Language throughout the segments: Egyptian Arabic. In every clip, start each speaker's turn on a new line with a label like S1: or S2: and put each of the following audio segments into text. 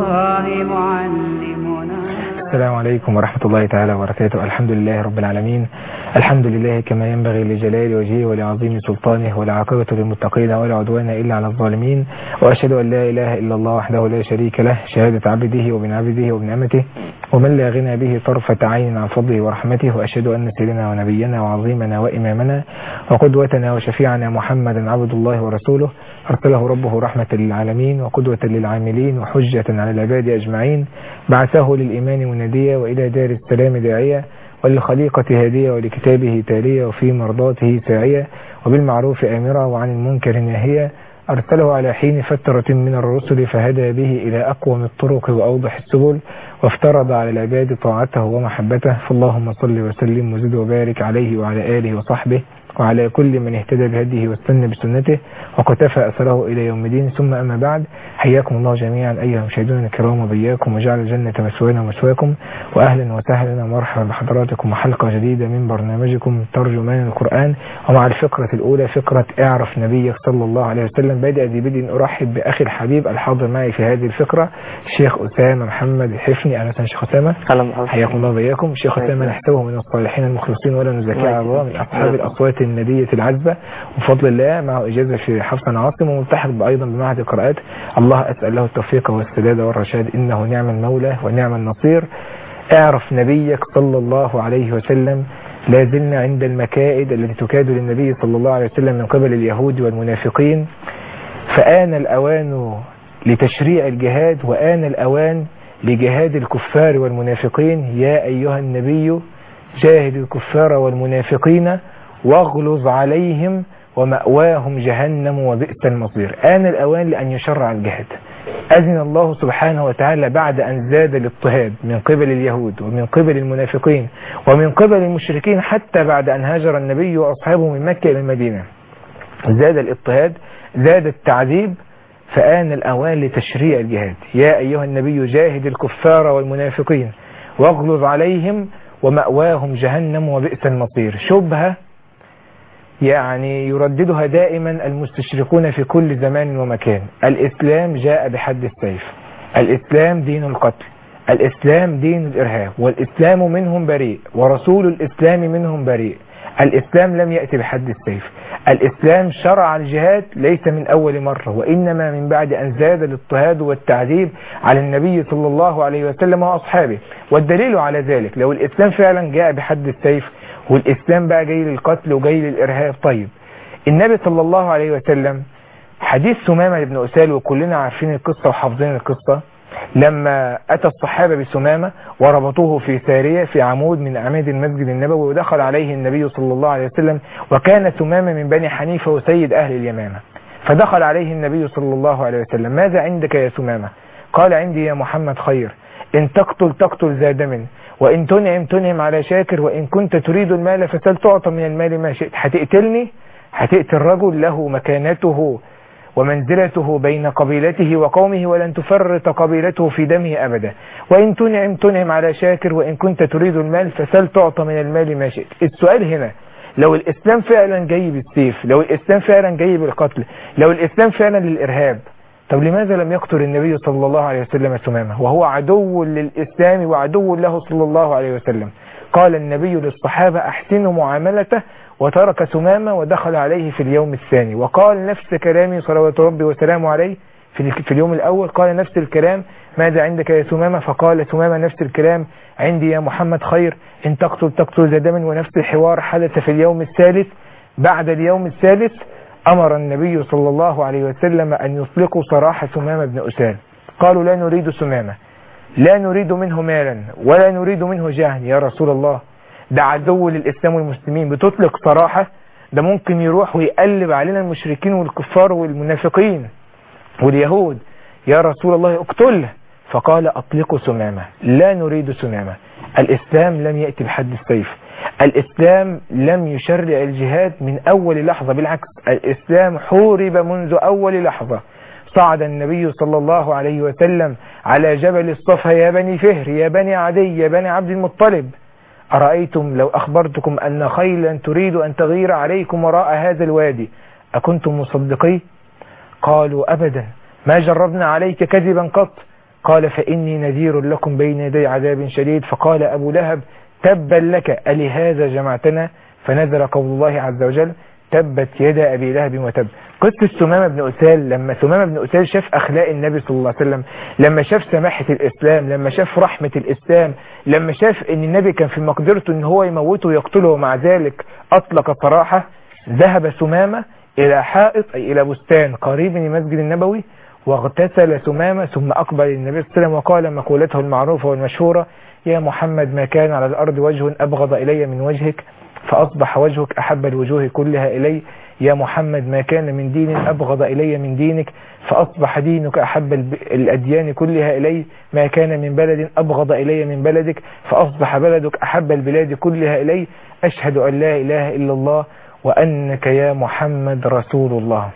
S1: الله معلمنا
S2: السلام عليكم ورحمة الله تعالى وبركاته الحمد لله رب العالمين الحمد لله كما ينبغي لجلال وجهه ولعظيم سلطانه والعاقبة للمتقين ولا عدوان إلا على الظالمين وأشهد أن لا إله إلا الله وحده لا شريك له شهادة عبده وبن عبده وابن أمته ومن لا غنى به طرفة عين عن فضله ورحمته وأشهد أن سيدنا ونبينا وعظيمنا وإمامنا وقدوتنا وشفيعنا محمدا عبد الله ورسوله أرسله ربه رحمة للعالمين وقدوة للعاملين وحجة على العباد أجمعين بعثه للإيمان مناديا وإلى دار السلام داعية وللخليقة هادية ولكتابه تالية وفي مرضاته ساعية وبالمعروف آمرة وعن المنكر ناهية أرسله على حين فترة من الرسل فهدى به إلى أقوم الطرق وأوضح السبل وافترض على العباد طاعته ومحبته فاللهم صل وسلم وزد وبارك عليه وعلى آله وصحبه وعلى كل من اهتدى بهديه واستنى بسنته وقتفى أثره إلى يوم الدين ثم أما بعد حياكم الله جميعا أيها المشاهدون الكرام وبياكم وجعل الجنة مسوانا ومسواكم وأهلا وسهلا ومرحبا بحضراتكم وحلقة جديدة من برنامجكم ترجمان القرآن ومع الفقرة الأولى فقرة اعرف نبيك صلى الله عليه وسلم بدأ ذي بدء أرحب بأخي الحبيب الحاضر معي في هذه الفقرة الشيخ أسامة محمد الحفني أهلا وسهلا شيخ أسامة حياكم الله وبياكم الشيخ أسامة نحسبه من الصالحين المخلصين ولا نزكي على الله من أصحاب الأصوات الندية العذبة وفضل الله معه إجازة في حفص عاصم وملتحق أيضا بمعهد القراءات الله أسأل له التوفيق والسداد والرشاد إنه نعم المولى ونعم النصير اعرف نبيك صلى الله عليه وسلم لا زلنا عند المكائد التي تكاد للنبي صلى الله عليه وسلم من قبل اليهود والمنافقين فآن الأوان لتشريع الجهاد وآن الأوان لجهاد الكفار والمنافقين يا أيها النبي جاهد الكفار والمنافقين واغلظ عليهم ومأواهم جهنم وبئس المصير آن الأوان لأن يشرع الجهاد أذن الله سبحانه وتعالى بعد أن زاد الاضطهاد من قبل اليهود ومن قبل المنافقين ومن قبل المشركين حتى بعد أن هاجر النبي وأصحابه من مكة إلى المدينة زاد الاضطهاد زاد التعذيب فآن الأوان لتشريع الجهاد يا أيها النبي جاهد الكفار والمنافقين واغلظ عليهم ومأواهم جهنم وبئس المصير شبهة يعني يرددها دائما المستشرقون في كل زمان ومكان الإسلام جاء بحد السيف الإسلام دين القتل الإسلام دين الإرهاب والإسلام منهم بريء ورسول الإسلام منهم بريء الإسلام لم يأتي بحد السيف الإسلام شرع الجهاد ليس من أول مرة وإنما من بعد أن زاد الاضطهاد والتعذيب على النبي صلى الله عليه وسلم وأصحابه والدليل على ذلك لو الإسلام فعلا جاء بحد السيف والإسلام بقى جاي للقتل وجاي للإرهاب طيب النبي صلى الله عليه وسلم حديث سمامة بن أسال وكلنا عارفين القصة وحافظين القصة لما أتى الصحابة بسمامة وربطوه في سارية في عمود من أعماد المسجد النبوي ودخل عليه النبي صلى الله عليه وسلم وكان سمامة من بني حنيفة وسيد أهل اليمامة فدخل عليه النبي صلى الله عليه وسلم ماذا عندك يا سمامة قال عندي يا محمد خير إن تقتل تقتل ذا دم وإن تنعم تنعم على شاكر وإن كنت تريد المال فسل تعطى من المال ما شئت هتقتلني هتقتل رجل له مكانته ومنزلته بين قبيلته وقومه ولن تفرط قبيلته في دمه أبدا وإن تنعم تنعم على شاكر وإن كنت تريد المال فسل تعطى من المال ما شئت السؤال هنا لو الإسلام فعلا جاي بالسيف لو الإسلام فعلا جاي بالقتل لو الإسلام فعلا للإرهاب طب لماذا لم يقتل النبي صلى الله عليه وسلم سمامة وهو عدو للإسلام وعدو له صلى الله عليه وسلم قال النبي للصحابة أحسنوا معاملته وترك سمامة ودخل عليه في اليوم الثاني وقال نفس كلامي صلوات ربي وسلامه عليه في, في اليوم الأول قال نفس الكلام ماذا عندك يا سمامة فقال سمامة نفس الكلام عندي يا محمد خير إن تقتل تقتل ذا دم ونفس الحوار حدث في اليوم الثالث بعد اليوم الثالث أمر النبي صلى الله عليه وسلم أن يطلقوا سراح سمامة بن أسال قالوا لا نريد سمامة لا نريد منه مالا ولا نريد منه جاه يا رسول الله ده عدو للإسلام والمسلمين بتطلق سراحة ده ممكن يروح ويقلب علينا المشركين والكفار والمنافقين واليهود يا رسول الله اقتله فقال أطلقوا سمامة لا نريد سمامة الإسلام لم يأتي بحد السيف الإسلام لم يشرع الجهاد من أول لحظة بالعكس الإسلام حورب منذ أول لحظة صعد النبي صلى الله عليه وسلم على جبل الصفا يا بني فهر يا بني عدي يا بني عبد المطلب أرأيتم لو أخبرتكم أن خيلا تريد أن تغير عليكم وراء هذا الوادي أكنتم مصدقي قالوا أبدا ما جربنا عليك كذبا قط قال فإني نذير لكم بين يدي عذاب شديد فقال أبو لهب تبا لك ألهذا جمعتنا فنزل قول الله عز وجل تبت يد أبي لهب وتب قصة ثمامة بن أسال لما ثمامة بن أسال شاف أخلاق النبي صلى الله عليه وسلم لما شاف سماحة الإسلام لما شاف رحمة الإسلام لما شاف أن النبي كان في مقدرته أن هو يموته ويقتله ومع ذلك أطلق صراحة ذهب ثمامة إلى حائط أي إلى بستان قريب من المسجد النبوي واغتسل ثمامة ثم أقبل النبي صلى الله عليه وسلم وقال مقولته المعروفة والمشهورة يا محمد ما كان على الأرض وجه أبغض إلي من وجهك فأصبح وجهك أحب الوجوه كلها إلي يا محمد ما كان من دين أبغض إلي من دينك فأصبح دينك أحب الأديان كلها إلي ما كان من بلد أبغض إلي من بلدك فأصبح بلدك أحب البلاد كلها إلي أشهد أن لا إله إلا الله وأنك يا محمد رسول الله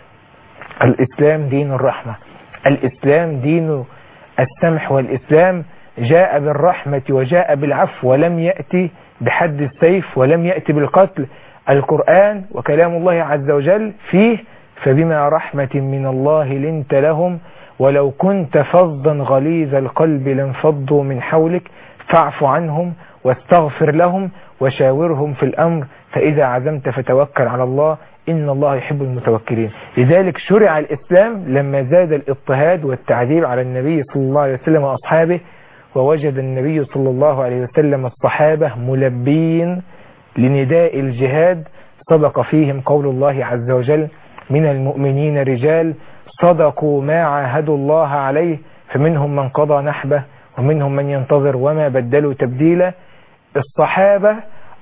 S2: الإسلام دين الرحمة الإسلام دين السمح والإسلام جاء بالرحمة وجاء بالعفو ولم يأتي بحد السيف ولم يأتي بالقتل القرآن وكلام الله عز وجل فيه فبما رحمة من الله لنت لهم ولو كنت فظا غليظ القلب لانفضوا من حولك فاعف عنهم واستغفر لهم وشاورهم في الأمر فإذا عزمت فتوكل على الله إن الله يحب المتوكلين لذلك شرع الإسلام لما زاد الاضطهاد والتعذيب على النبي صلى الله عليه وسلم وأصحابه ووجد النبي صلى الله عليه وسلم الصحابة ملبين لنداء الجهاد صدق فيهم قول الله عز وجل من المؤمنين رجال صدقوا ما عاهدوا الله عليه فمنهم من قضى نحبه ومنهم من ينتظر وما بدلوا تبديلا الصحابة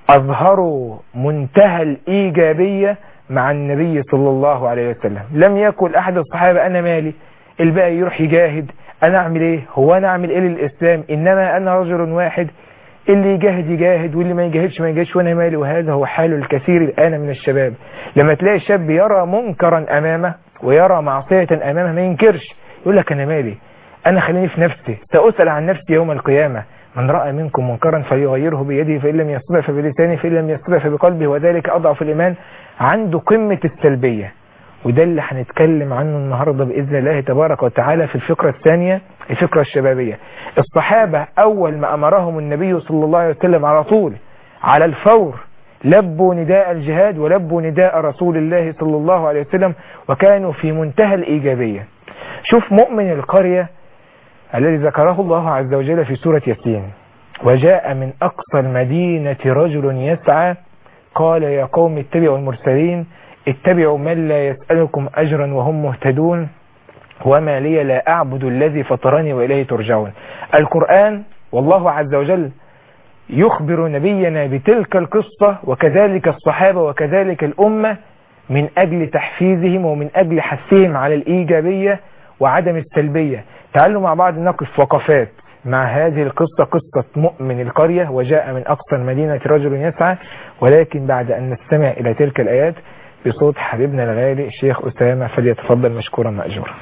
S2: أظهروا منتهى الإيجابية مع النبي صلى الله عليه وسلم لم يكن أحد الصحابة أنا مالي الباقي يروح يجاهد أنا أعمل إيه هو أنا أعمل إيه للإسلام إنما أنا رجل واحد اللي يجاهد يجاهد واللي ما يجاهدش ما يجاهدش وانا مالي وهذا هو حال الكثير الآن من الشباب لما تلاقي الشاب يرى منكرا أمامه ويرى معصية أمامه ما ينكرش يقول لك أنا مالي أنا خليني في نفسي سأسأل عن نفسي يوم القيامة من رأى منكم منكرا فليغيره بيده فإن لم يستطع فبلسانه فإن لم يستطع فبقلبه وذلك أضعف الإيمان عنده قمة السلبية وده اللي هنتكلم عنه النهاردة بإذن الله تبارك وتعالى في الفكرة الثانية الفكرة الشبابية الصحابة أول ما أمرهم النبي صلى الله عليه وسلم على طول على الفور لبوا نداء الجهاد ولبوا نداء رسول الله صلى الله عليه وسلم وكانوا في منتهى الإيجابية شوف مؤمن القرية الذي ذكره الله عز وجل في سورة ياسين وجاء من أقصى المدينة رجل يسعى قال يا قوم اتبعوا المرسلين اتبعوا من لا يسألكم أجرا وهم مهتدون وما لي لا أعبد الذي فطرني وإليه ترجعون القرآن والله عز وجل يخبر نبينا بتلك القصة وكذلك الصحابة وكذلك الأمة من أجل تحفيزهم ومن أجل حثهم على الإيجابية وعدم السلبية تعالوا مع بعض نقف وقفات مع هذه القصة قصة مؤمن القرية وجاء من أقصى المدينة رجل يسعى ولكن بعد أن نستمع إلى تلك الآيات بصوت حبيبنا الغالي الشيخ أسامة فليتفضل مشكورا مأجورا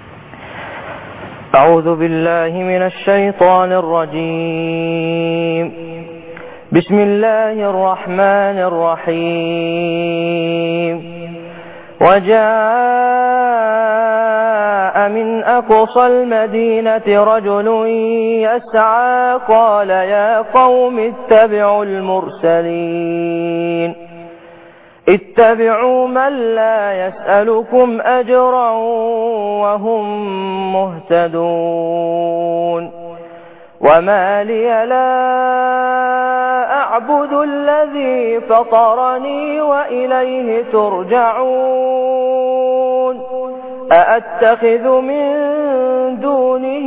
S3: أعوذ بالله من الشيطان الرجيم بسم الله الرحمن الرحيم وجاء من أقصى المدينة رجل يسعى قال يا قوم اتبعوا المرسلين اتبعوا من لا يسألكم أجرا وهم مهتدون وما لي لا أعبد الذي فطرني وإليه ترجعون أأتخذ من دونه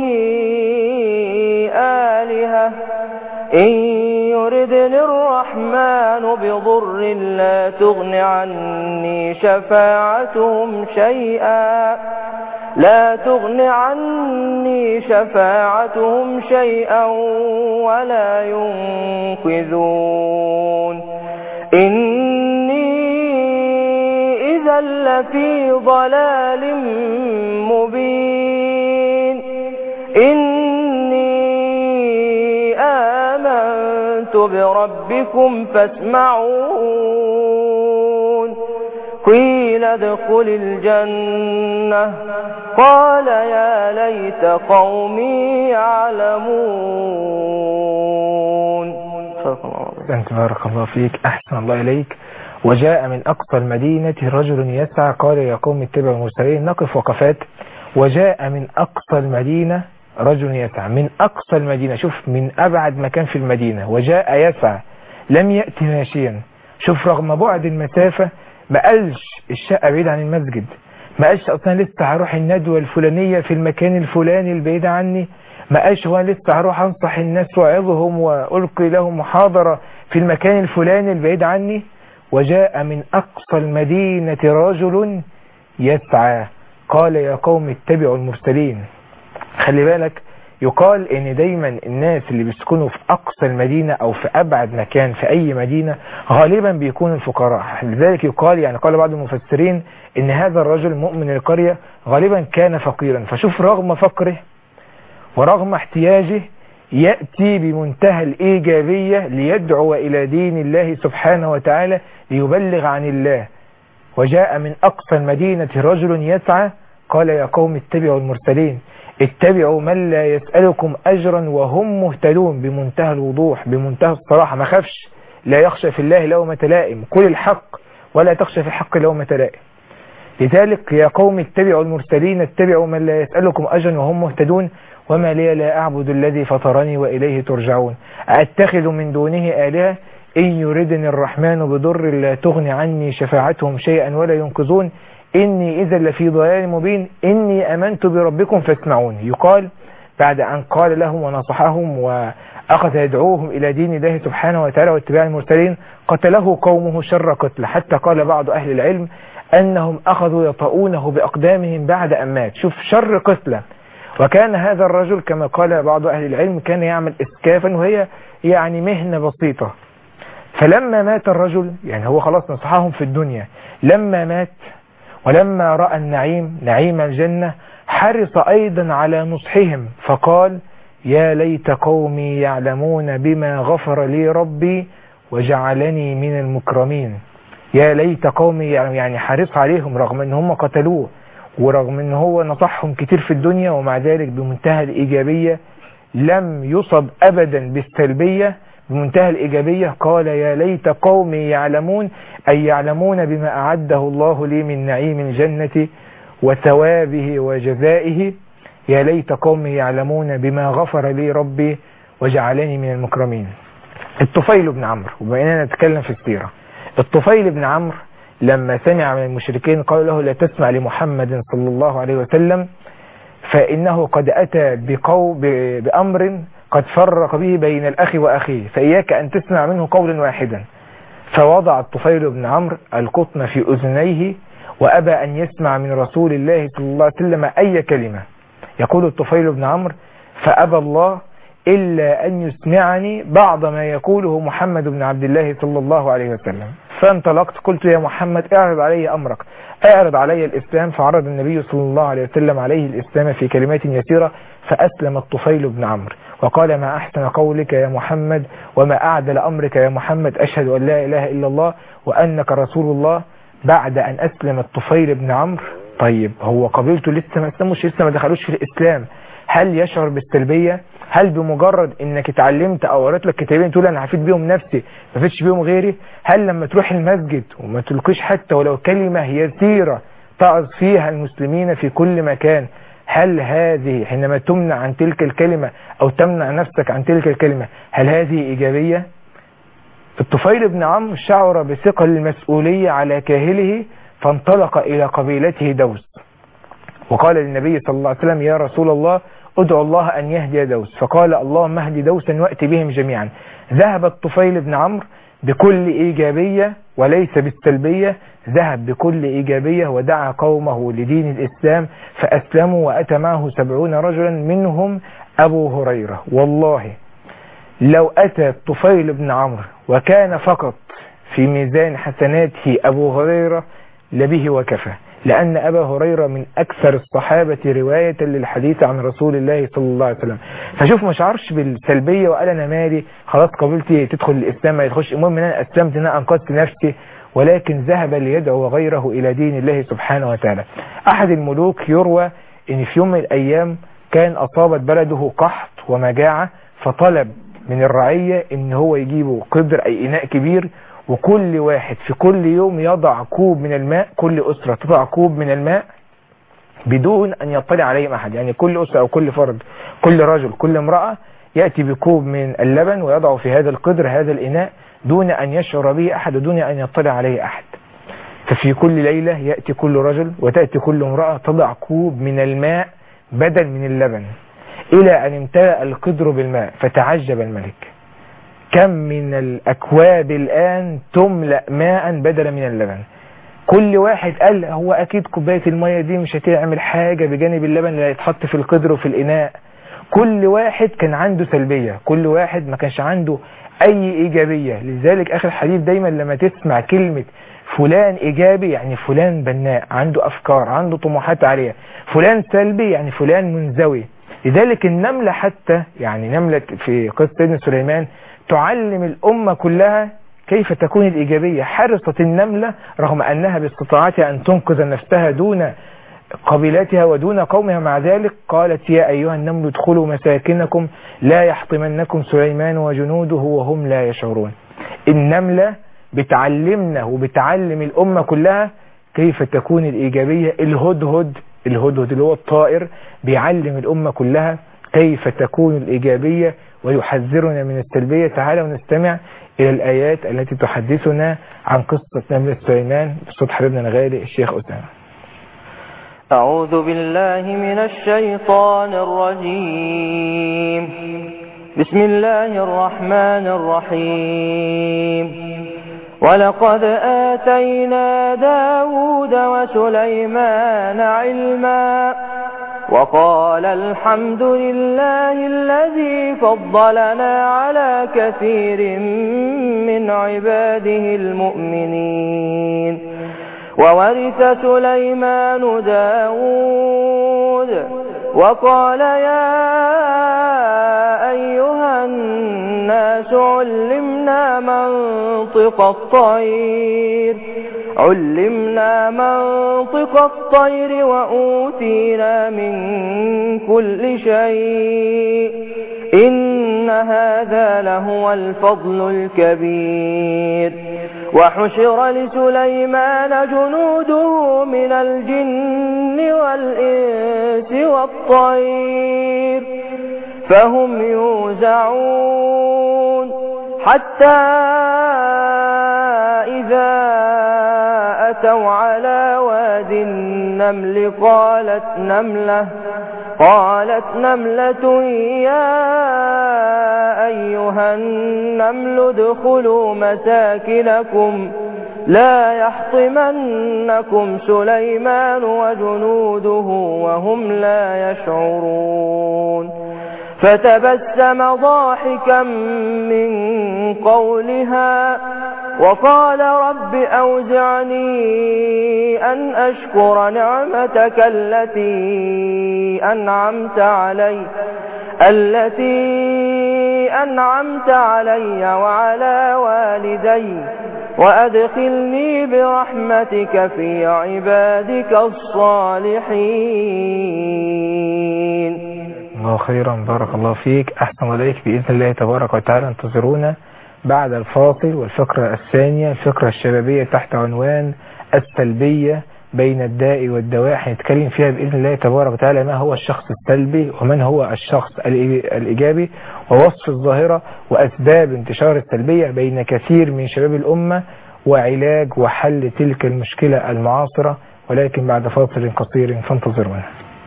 S3: آلهة إن يردني الرحمن بضر لا تغن عني شفاعتهم شيئا لا تغن عني شفاعتهم شيئا ولا ينقذون إني إذا لفي ضلال مبين إني آمنت بربكم فاسمعون قيل ادخل الجنة قال يا ليت قومي
S2: أحسنت بارك الله فيك أحسن الله إليك وجاء من أقصى المدينة رجل يسعى قال يا قوم اتبعوا المرسلين نقف وقفات وجاء من أقصى المدينة رجل يسعى من أقصى المدينة شوف من أبعد مكان في المدينة وجاء يسعى لم يأتي ماشيا شوف رغم بعد المسافة ما قالش الشقة بعيد عن المسجد ما قالش أصلا لسه هروح الندوة الفلانية في المكان الفلاني البعيد عني ما قالش هو أنا لسه هروح أنصح الناس وأعظهم وألقي لهم محاضرة في المكان الفلاني البعيد عني وجاء من أقصى المدينة رجل يسعى قال يا قوم اتبعوا المرسلين خلي بالك يقال ان دايما الناس اللي بيسكنوا في اقصى المدينة او في ابعد مكان في اي مدينة غالبا بيكونوا الفقراء لذلك يقال يعني قال بعض المفسرين ان هذا الرجل مؤمن القرية غالبا كان فقيرا فشوف رغم فقره ورغم احتياجه يأتي بمنتهى الإيجابية ليدعو إلى دين الله سبحانه وتعالى ليبلغ عن الله وجاء من أقصى المدينة رجل يسعى قال يا قوم اتبعوا المرسلين اتبعوا من لا يسألكم أجرا وهم مهتدون بمنتهى الوضوح بمنتهى الصراحة ما خافش لا يخشى في الله لومة لائم كل الحق ولا تخشى في الحق لومة لائم لذلك يا قوم اتبعوا المرسلين اتبعوا من لا يسألكم أجرا وهم مهتدون وما لي لا أعبد الذي فطرني وإليه ترجعون أتخذ من دونه آلهة إن يردني الرحمن بضر لا تغني عني شفاعتهم شيئا ولا ينقذون إني إذا لفي ضلال مبين إني أمنت بربكم فاسمعون يقال بعد أن قال لهم ونصحهم وأخذ يدعوهم إلى دين الله سبحانه وتعالى واتباع المرسلين قتله قومه شر قتل حتى قال بعض أهل العلم أنهم أخذوا يطؤونه بأقدامهم بعد أن مات شوف شر قتله وكان هذا الرجل كما قال بعض أهل العلم كان يعمل إسكافا وهي يعني مهنة بسيطة فلما مات الرجل يعني هو خلاص نصحهم في الدنيا لما مات ولما رأى النعيم نعيم الجنة حرص أيضا على نصحهم فقال يا ليت قومي يعلمون بما غفر لي ربي وجعلني من المكرمين يا ليت قومي يعني حرص عليهم رغم ان هم قتلوه ورغم ان هو نصحهم كتير في الدنيا ومع ذلك بمنتهى الإيجابية لم يصب أبدا بالسلبية بمنتهى الإيجابية قال يا ليت قومي يعلمون أي يعلمون بما أعده الله لي من نعيم الجنة وثوابه وجزائه يا ليت قومي يعلمون بما غفر لي ربي وجعلني من المكرمين الطفيل بن عمرو وبقينا نتكلم في السيرة الطفيل بن عمرو لما سمع من المشركين قالوا له لا تسمع لمحمد صلى الله عليه وسلم فإنه قد أتى بقو بأمر قد فرق به بين الأخ وأخيه فإياك أن تسمع منه قولا واحدا فوضع الطفيل بن عمرو القطن في أذنيه وأبى أن يسمع من رسول الله صلى الله عليه وسلم أي كلمة يقول الطفيل بن عمرو فأبى الله إلا أن يسمعني بعض ما يقوله محمد بن عبد الله صلى الله عليه وسلم فانطلقت قلت يا محمد اعرض علي أمرك اعرض علي الإسلام فعرض النبي صلى الله عليه وسلم عليه الإسلام في كلمات يسيرة فأسلم الطفيل بن عمرو وقال ما أحسن قولك يا محمد وما أعدل أمرك يا محمد أشهد أن لا إله إلا الله وأنك رسول الله بعد أن أسلم الطفيل بن عمرو طيب هو قبيلته لسه ما اسلموش لسه ما دخلوش في الإسلام هل يشعر بالسلبية هل بمجرد انك اتعلمت او قريت لك كتابين تقول انا هفيد بيهم نفسي ما فيدش بيهم غيري هل لما تروح المسجد وما تلقيش حتى ولو كلمة يسيرة تعظ فيها المسلمين في كل مكان هل هذه حينما تمنع عن تلك الكلمة او تمنع نفسك عن تلك الكلمة هل هذه ايجابية الطفيل بن عمرو شعر بثقل المسؤولية على كاهله فانطلق الى قبيلته دوس وقال للنبي صلى الله عليه وسلم يا رسول الله ادعو الله أن يهدي دوس فقال اللهم اهدي دوسا وأتي بهم جميعا ذهب الطفيل بن عمرو بكل إيجابية وليس بالسلبية ذهب بكل إيجابية ودعا قومه لدين الإسلام فأسلموا وأتى معه سبعون رجلا منهم أبو هريرة والله لو أتى الطفيل بن عمرو وكان فقط في ميزان حسناته أبو هريرة لبه وكفى لأن أبا هريرة من أكثر الصحابة رواية للحديث عن رسول الله صلى الله عليه وسلم فشوف ما شعرش بالسلبية وقال أنا مالي خلاص قبلتي تدخل الإسلام ما يدخلش المهم أن أنا أسلمت أن أنا أنقذت نفسي ولكن ذهب ليدعو غيره إلى دين الله سبحانه وتعالى أحد الملوك يروى أن في يوم من الأيام كان أصابت بلده قحط ومجاعة فطلب من الرعية ان هو يجيبوا قدر اي اناء كبير وكل واحد في كل يوم يضع كوب من الماء كل اسرة تضع كوب من الماء بدون ان يطلع عليهم احد يعني كل اسرة او كل فرد كل رجل كل امرأة يأتي بكوب من اللبن ويضعه في هذا القدر هذا الاناء دون ان يشعر به احد ودون ان يطلع عليه احد ففي كل ليلة يأتي كل رجل وتأتي كل امرأة تضع كوب من الماء بدل من اللبن إلى أن امتلأ القدر بالماء فتعجب الملك كم من الأكواب الآن تملأ ماء بدلا من اللبن كل واحد قال هو أكيد كوباية المية دي مش هتعمل حاجة بجانب اللبن اللي هيتحط في القدر وفي الإناء كل واحد كان عنده سلبية كل واحد ما كانش عنده أي إيجابية لذلك آخر الحديث دايما لما تسمع كلمة فلان إيجابي يعني فلان بناء عنده أفكار عنده طموحات عالية فلان سلبي يعني فلان منزوي لذلك النملة حتى يعني نملة في قصة سيدنا سليمان تعلم الأمة كلها كيف تكون الإيجابية حرصت النملة رغم أنها باستطاعتها أن تنقذ نفسها دون قبيلتها ودون قومها مع ذلك قالت يا أيها النمل ادخلوا مساكنكم لا يحطمنكم سليمان وجنوده وهم لا يشعرون النملة بتعلمنا وبتعلم الأمة كلها كيف تكون الإيجابية الهدهد الهدهد اللي هو الطائر بيعلم الأمة كلها كيف تكون الإيجابية ويحذرنا من السلبية تعالوا نستمع إلى الآيات التي تحدثنا عن قصة نملة سليمان بصوت حبيبنا الغالي الشيخ أسامة
S3: أعوذ بالله من الشيطان الرجيم بسم الله الرحمن الرحيم ولقد آتينا داود وسليمان علما وقال الحمد لله الذي فضلنا على كثير من عباده المؤمنين وورث سليمان داود وقال يا أيها الناس علمنا منطق الطير علمنا منطق الطير وأوتينا من كل شيء إن هذا لهو الفضل الكبير وحشر لسليمان جنوده من الجن والإنس والطير فهم يوزعون حتى إذا أتوا على واد النمل قالت نملة قالت نملة يا أيها النمل ادخلوا مساكنكم لا يحطمنكم سليمان وجنوده وهم لا يشعرون فتبسم ضاحكا من قولها وقال رب أوزعني أن أشكر نعمتك التي أنعمت علي التي أنعمت علي وعلى والدي وأدخلني برحمتك في عبادك الصالحين
S2: الله خيرا بارك الله فيك أحسن إليك بإذن الله تبارك وتعالى انتظرونا بعد الفاصل والفقرة الثانية الفقرة الشبابية تحت عنوان السلبية بين الداء والدواء هنتكلم فيها بإذن الله تبارك وتعالى ما هو الشخص السلبي ومن هو الشخص الإيجابي ووصف الظاهرة وأسباب انتشار السلبية بين كثير من شباب الأمة وعلاج وحل تلك المشكلة المعاصرة ولكن بعد فاصل قصير فانتظرونا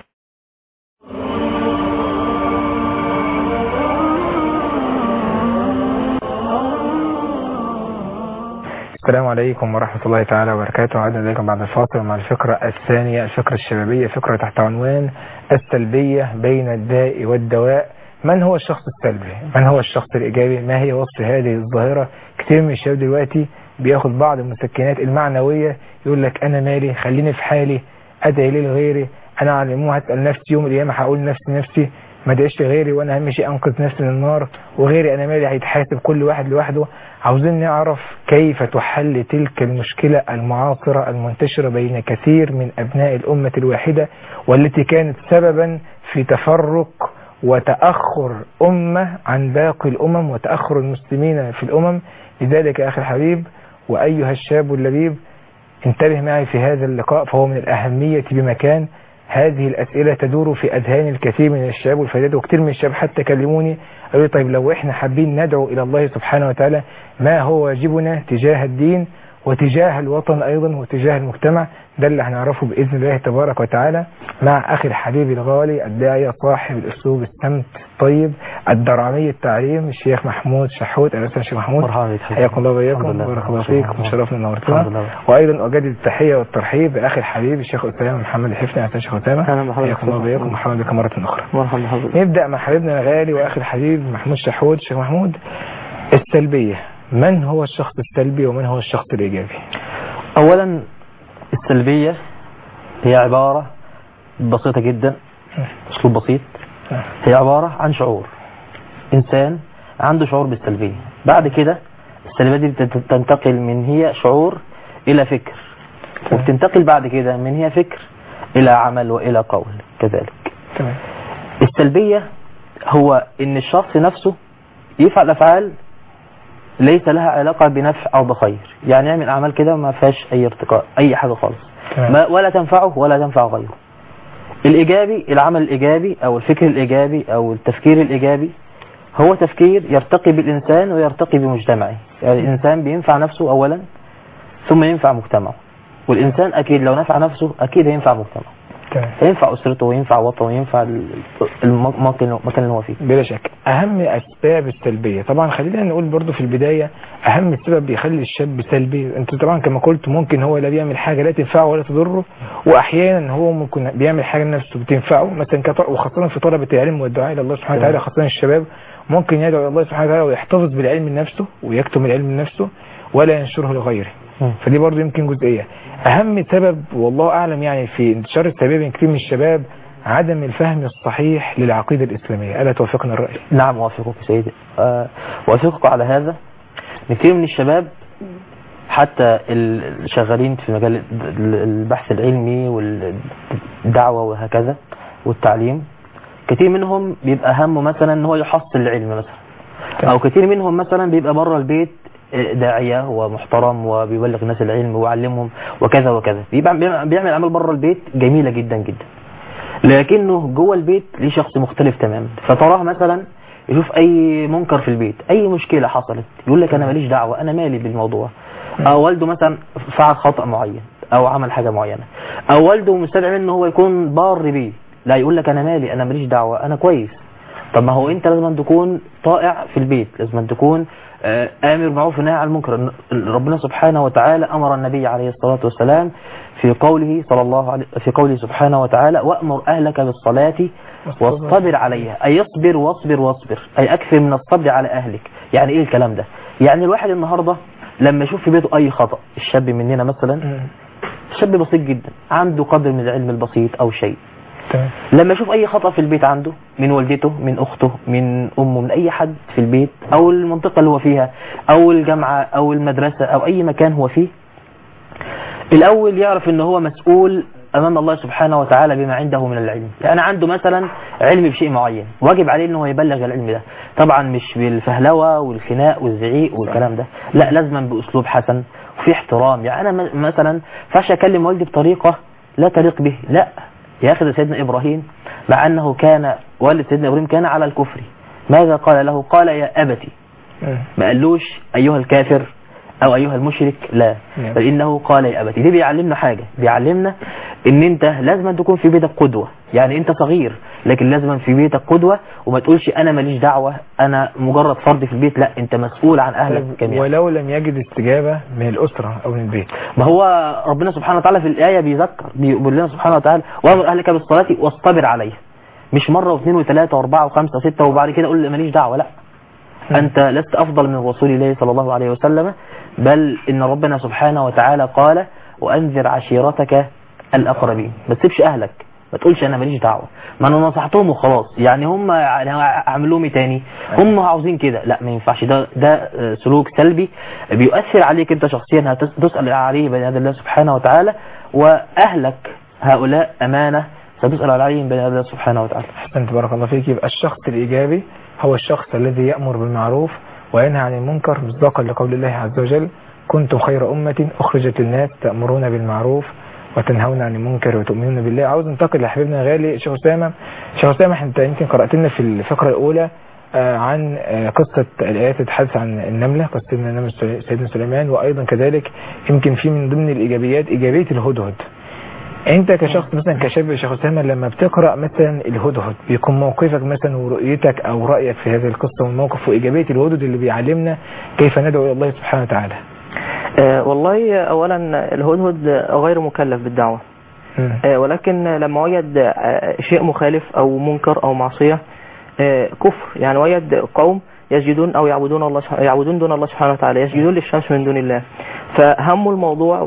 S2: السلام عليكم ورحمة الله تعالى وبركاته عدنا إليكم بعد الفاصل مع الفكرة الثانية الفكرة الشبابية فكرة تحت عنوان السلبية بين الداء والدواء من هو الشخص السلبي من هو الشخص الإيجابي ما هي وصف هذه الظاهرة كتير من الشباب دلوقتي بياخد بعض المسكنات المعنوية يقول لك أنا مالي خليني في حالي أدعي لي لغيري أنا على العموم هسأل نفسي يوم القيامة هقول نفسي نفسي ما ادعيش لغيري وانا اهم شيء انقذ نفسي من النار وغيري انا مالي هيتحاسب كل واحد لوحده عاوزين نعرف كيف تحل تلك المشكلة المعاصرة المنتشرة بين كثير من ابناء الامة الواحدة والتي كانت سببا في تفرق وتأخر أمة عن باقي الأمم وتأخر المسلمين في الأمم لذلك يا أخي الحبيب وأيها الشاب اللبيب انتبه معي في هذا اللقاء فهو من الأهمية بمكان هذه الأسئلة تدور في أذهان الكثير من الشباب والفتيات وكثير من الشباب حتى كلموني قالوا لي طيب لو احنا حابين ندعو إلى الله سبحانه وتعالى ما هو واجبنا تجاه الدين وتجاه الوطن أيضا وتجاه المجتمع ده اللي هنعرفه بإذن الله تبارك وتعالى مع أخي الحبيب الغالي الداعية صاحب الأسلوب السمت الطيب الدرعمي التعليم الشيخ محمود شحوت أهلا وسهلا شيخ محمود
S4: مرحبا بك
S2: حياكم الله
S4: الحمد
S2: وإياكم
S4: لله.
S2: بارك الله
S4: الحمد
S2: فيك
S4: لله.
S2: وشرفنا
S4: الحمد
S2: ونورتنا
S4: لله.
S2: وأيضا أجدد التحية والترحيب بأخي الحبيب الشيخ أسامة محمد الحفني أهلا شيخ أسامة
S4: أهلا بحضرتك.
S2: حياكم الله وإياكم ومرحبا بك مرة أخرى
S4: مرحبا بحضرتك
S2: نبدأ مع حبيبنا الغالي وأخي الحبيب محمود شحود الشيخ محمود السلبية من هو الشخص السلبي ومن هو الشخص الإيجابي
S4: أولا السلبية هي عبارة بسيطة جدا أسلوب بسيط هي عبارة عن شعور إنسان عنده شعور بالسلبية بعد كده السلبية دي بتت- تنتقل من هي شعور إلى فكر وبتنتقل بعد كده من هي فكر إلى عمل وإلى قول كذلك
S2: تمام
S4: السلبية هو ان الشخص نفسه يفعل افعال ليس لها علاقة بنفع او بخير يعني يعمل اعمال كده ما فيهاش اي ارتقاء اي حاجة خالص
S2: تمام.
S4: ما ولا تنفعه ولا تنفع غيره الايجابي العمل الايجابي او الفكر الايجابي او التفكير الايجابي هو تفكير يرتقي بالانسان ويرتقي بمجتمعه يعني الانسان بينفع نفسه اولا ثم ينفع مجتمعه والانسان اكيد لو نفع نفسه اكيد هينفع مجتمعه
S2: تمام
S4: فينفع اسرته وينفع وطنه وينفع المكان المكان اللي هو فيه
S2: بلا شك أهم أسباب السلبية طبعا خلينا نقول برضو في البداية أهم سبب بيخلي الشاب سلبي أنت طبعا كما قلت ممكن هو لا بيعمل حاجة لا تنفعه ولا تضره وأحيانا هو ممكن بيعمل حاجة لنفسه بتنفعه مثلا كط- وخاصة في طلبة العلم والدعاء إلى الله سبحانه وتعالى خاصة الشباب ممكن يدعو إلى الله سبحانه وتعالى ويحتفظ بالعلم لنفسه ويكتم العلم لنفسه ولا ينشره لغيره
S4: مم.
S2: فدي برضو يمكن جزئية أهم سبب والله أعلم يعني في انتشار السلبية بين كثير من الشباب عدم الفهم الصحيح للعقيدة الإسلامية ألا توافقنا الرأي
S4: نعم أوافقك سيدي أه وأوافقك على هذا إن كثير من الشباب حتى الشغالين في مجال ال- البحث العلمي والدعوة وهكذا والتعليم كثير منهم بيبقى همه مثلا ان هو يحصل العلم مثلا او كثير منهم مثلا بيبقى بره البيت آه، داعية ومحترم وبيبلغ الناس العلم ويعلمهم وكذا وكذا بيبقى بيعمل اعمال بره البيت جميلة جدا جدا لكنه جوه البيت ليه شخص مختلف تماما فتراه مثلا يشوف اي منكر في البيت اي مشكلة حصلت يقول لك انا ماليش دعوة انا مالي بالموضوع او والده مثلا فعل خطأ معين او عمل حاجة معينة او والده مستدعي منه هو يكون بار بيه لا يقول لك انا مالي انا ماليش دعوة انا كويس طب ما هو انت لازم أن تكون طائع في البيت لازم أن تكون آه، امر بالمعروف ونهي عن المنكر ربنا سبحانه وتعالى امر النبي عليه الصلاة والسلام في قوله صلى الله عليه في قوله سبحانه وتعالى وامر اهلك بالصلاة واصطبر عليها اي اصبر واصبر واصبر اي اكثر من الصبر على اهلك يعني ايه الكلام ده يعني الواحد النهاردة لما يشوف في بيته اي خطأ الشاب مننا مثلا شاب بسيط جدا عنده قدر من العلم البسيط او شيء
S2: تمام
S4: لما يشوف اي خطأ في البيت عنده من والدته من اخته من امه من اي حد في البيت او المنطقة اللي هو فيها او الجامعة او المدرسة او اي مكان هو فيه الاول يعرف ان هو مسؤول امام الله سبحانه وتعالى بما عنده من العلم يعني عنده مثلا علم بشيء معين واجب عليه ان هو يبلغ العلم ده طبعا مش بالفهلوة والخناق والزعيق والكلام ده لا لازما باسلوب حسن وفي احترام يعني انا م- مثلا فاش اكلم والدي بطريقة لا تليق به لا يا اخي ده سيدنا ابراهيم مع انه كان والد سيدنا ابراهيم كان على الكفر ماذا قال له قال يا ابتي
S2: مم.
S4: ما قالوش ايها الكافر او ايها المشرك لا
S2: نعم.
S4: بل انه قال يا ابتي دي بيعلمنا حاجة بيعلمنا ان انت لازم أن تكون في بيتك قدوة يعني انت صغير لكن لازم في بيتك قدوة وما تقولش انا ماليش دعوة انا مجرد فرد في البيت لا انت مسؤول عن اهلك جميعا
S2: ولو لم يجد استجابة من الأسرة أو من البيت
S4: ما هو ربنا سبحانه وتعالى في الآية بيذكر بيقول لنا سبحانه وتعالى وامر أهلك بالصلاة واصطبر عليها مش مرة واثنين وثلاثة واربعة وخمسة وستة وبعد كده قول ماليش دعوة لا أنت لست أفضل من رسول الله صلى الله عليه وسلم بل إن ربنا سبحانه وتعالى قال وأنذر عشيرتك الأقربين ما تسيبش أهلك ما تقولش أنا ماليش دعوة ما أنا نصحتهم وخلاص يعني هم أعمل لهم إيه تاني هم عاوزين كده لا ما ينفعش ده ده آه، سلوك سلبي بيؤثر عليك أنت شخصيا هتسأل عليه بين يد الله سبحانه وتعالى وأهلك هؤلاء أمانة ستسأل على العين بين الله سبحانه وتعالى
S2: أحسنت بارك الله فيك يبقى الشخص الإيجابي هو الشخص الذي يأمر بالمعروف وينهى عن المنكر مصداقا لقول الله عز وجل كنتم خير أمة أخرجت للناس تأمرون بالمعروف وتنهون عن المنكر وتؤمنون بالله عاوز ننتقل لحبيبنا غالي شيخ أسامة شيخ أسامة انت يمكن قرأت لنا في الفقرة الأولى آه، عن آه، قصة الآيات تتحدث عن النملة قصة سيدنا النمل سلي- سيدنا سليمان وأيضا كذلك يمكن في من ضمن الإيجابيات إيجابية الهدهد انت كشخص مثلا كشاب يا شيخ اسامه لما بتقرا مثلا الهدهد بيكون موقفك مثلا ورؤيتك او رايك في هذه القصه والموقف وايجابيه الهدهد اللي بيعلمنا كيف ندعو الى الله سبحانه وتعالى.
S5: آه، والله أولا الهدهد غير مكلف بالدعوة
S2: مم.
S5: آه، ولكن لما وجد آه، شيء مخالف أو منكر أو معصية آه، كفر يعني وجد قوم يسجدون أو يعبدون الله سبحانه- يعبدون دون الله سبحانه وتعالى يسجدون للشمس من دون الله فهموا الموضوع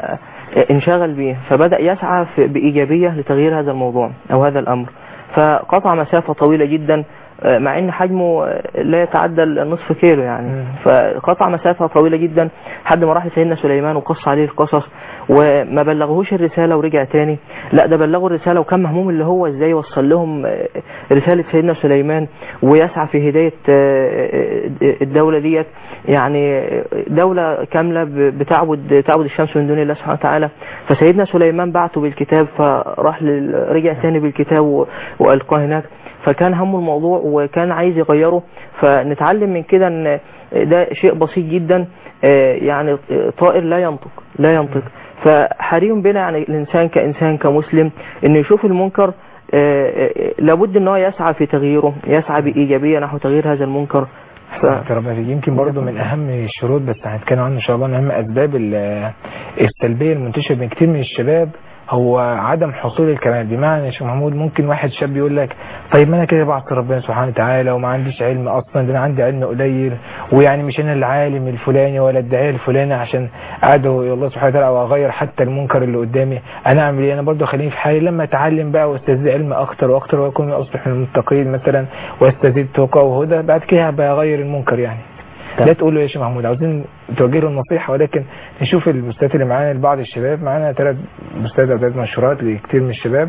S5: فانشغل به فبدأ يسعى في- بإيجابية لتغيير هذا الموضوع أو هذا الأمر فقطع مسافة طويلة جدا آه، مع ان حجمه آه، لا يتعدى النصف كيلو يعني
S2: مم.
S5: فقطع مسافة طويلة جدا لحد ما راح لسيدنا سليمان وقص عليه القصص وما بلغهوش الرسالة ورجع تاني لا ده بلغوا الرسالة وكان مهموم اللي هو ازاي يوصل لهم آه، رسالة سيدنا سليمان ويسعى في هداية آه، آه، الدولة ديت يعني دولة كاملة ب- بتعبد تعبد الشمس من دون الله سبحانه وتعالى فسيدنا سليمان بعته بالكتاب فراح لل- رجع تاني بالكتاب و- وألقاه هناك فكان همه الموضوع وكان عايز يغيره فنتعلم من كده ان ده شيء بسيط جدا آه، يعني طائر لا ينطق لا ينطق فحري بنا يعني الانسان كانسان كمسلم انه يشوف المنكر آه، آه، لابد ان هو يسعى في تغييره يسعى بايجابيه نحو تغيير هذا المنكر ف...
S2: أحسنت ربنا فيك. يمكن برضو من اهم الشروط بس هنتكلم عنه ان شاء الله من اهم اسباب ال- السلبيه المنتشره بين كتير من الشباب هو عدم حصول الكمال بمعنى يا شيخ محمود ممكن واحد شاب يقول لك طيب ما انا كده بعصي ربنا سبحانه وتعالى وما عنديش علم اصلا ده انا عندي علم قليل ويعني مش انا العالم الفلاني ولا الداعيه الفلاني عشان ادعو الى الله سبحانه وتعالى او اغير حتى المنكر اللي قدامي انا اعمل ايه انا برضو خليني في حالي لما اتعلم بقى واستزيد علم اكتر واكتر واكون اصبح من المتقين مثلا واستزيد تقى وهدى بعد كده هبقى اغير المنكر يعني
S4: تمام.
S2: لا تقول له يا شيخ محمود عاوزين توجه له النصيحه ولكن نشوف البوستات اللي معانا لبعض الشباب معانا ثلاث بوستات او ثلاث منشورات لكثير من الشباب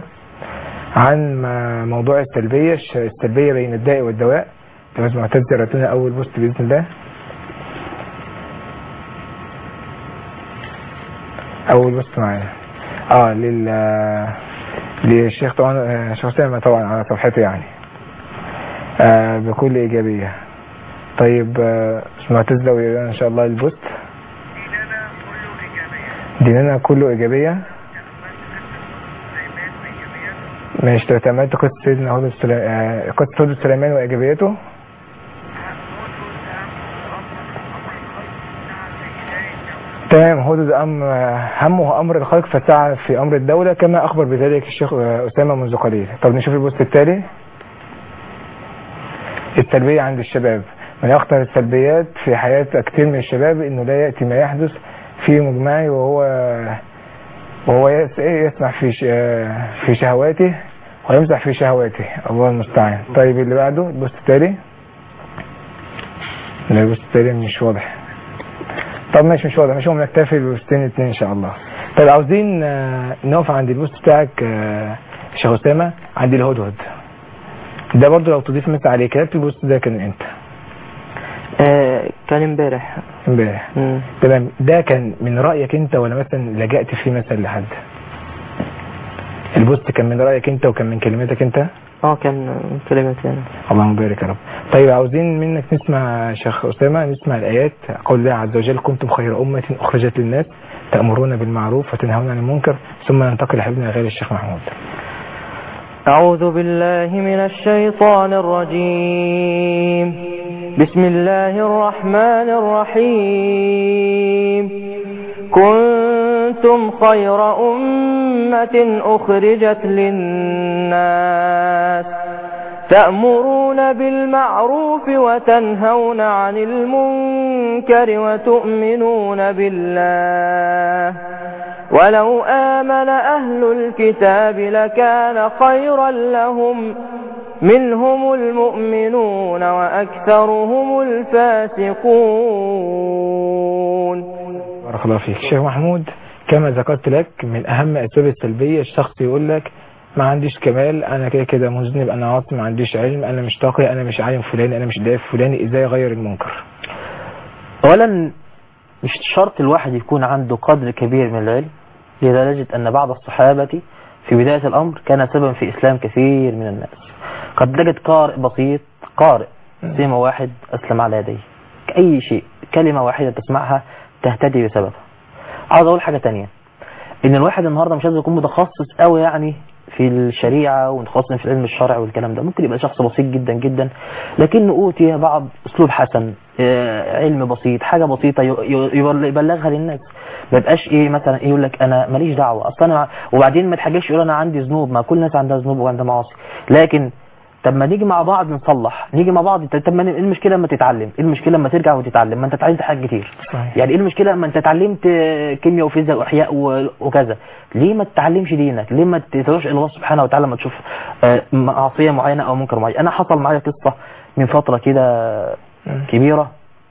S2: عن ما- موضوع السلبيه الش- السلبيه بين الداء والدواء بس معتز لنا اول بوست باذن الله اول بوست معانا اه لل للشيخ طبعا آه، شيخ اسامه طبعا على صفحته يعني آه بكل ايجابيه طيب آه، معتز لو يقرأ ان شاء الله البوست ديننا كله ايجابيه ماشي طب تمت قصه سيدنا هود السلا- آه، قصه هود سليمان وايجابيته تمام هود أم همه أمر الخلق فسعى في أمر الدولة كما أخبر بذلك الشيخ أسامة منذ قليل طب نشوف البوست التالي السلبية عند الشباب من أخطر السلبيات في حياة كثير من الشباب إنه لا يأتي ما يحدث في مجمعي وهو وهو يس- يسمح في ش- في شهواته ويمسح في شهواته الله المستعان طيب اللي بعده البوست التالي لا البوست التالي مش واضح طب ماشي مش واضح مش هو نكتفي بالبوستين اتنين ان شاء الله طيب عاوزين آه، نقف عند البوست بتاعك آه، شيخ اسامه عند الهدهد ده برضو لو تضيف مثل عليه كتبت البوست ده كان امتى
S5: آه، كان امبارح
S2: امبارح
S5: مم.
S2: تمام ده كان من رايك انت ولا مثلا لجأت فيه مثلا لحد البوست كان من رايك انت وكان من كلماتك انت
S5: اه كان كلمة يعني
S2: اللهم بارك يا رب طيب عاوزين منك نسمع يا شيخ أسامة نسمع الآيات قول الله عز وجل كنتم خير أمة أخرجت للناس تأمرون بالمعروف وتنهون عن المنكر ثم ننتقل لحبيبنا غير الشيخ محمود
S5: أعوذ بالله من الشيطان الرجيم بسم الله الرحمن الرحيم كنتم خير أمة أخرجت للناس تأمرون بالمعروف وتنهون عن المنكر وتؤمنون بالله ولو آمن أهل الكتاب لكان خيرا لهم منهم المؤمنون وأكثرهم الفاسقون
S2: بارك الله فيك شيخ محمود كما ذكرت لك من أهم أسباب السلبية الشخص يقول لك ما عنديش كمال انا كده كده مذنب انا عاطل ما عنديش علم انا مش تقي انا مش عالم فلاني انا مش دايف فلاني ازاي اغير المنكر
S4: اولا مش شرط الواحد يكون عنده قدر كبير من العلم لدرجة ان بعض الصحابة في بداية الامر كان سببا في اسلام كثير من الناس قد تجد قارئ بسيط قارئ سيما واحد اسلم على يديه اي شيء كلمة واحدة تسمعها تهتدي بسببها عاوز اقول حاجة تانية ان الواحد النهاردة مش لازم يكون متخصص قوي يعني في الشريعة ومتخصص في العلم الشرعي والكلام ده ممكن يبقى شخص بسيط جدا جدا لكنه أوتي بعض أسلوب حسن آه، علم بسيط حاجة بسيطة ي- ي- يبلغها للناس ما يبقاش ايه مثلا ايه يقول لك انا ماليش دعوة اصلا انا وبعدين ما تحاجش يقول انا عندي ذنوب ما كل الناس عندها ذنوب وعندها معاصي لكن طب ما نيجي مع بعض نصلح نيجي مع بعض طب ما ايه المشكله لما تتعلم ايه المشكله لما ترجع وتتعلم ما انت اتعلمت حاجات كتير
S2: صحيح.
S4: يعني ايه المشكله لما انت اتعلمت آه، كيمياء وفيزياء واحياء و- وكذا ليه ما تتعلمش دينك ليه ما تروحش الى الله سبحانه وتعالى ما تشوف آه، معصيه معينه او منكر معين انا حصل معايا قصه من فتره كده
S2: مم.
S4: كبيره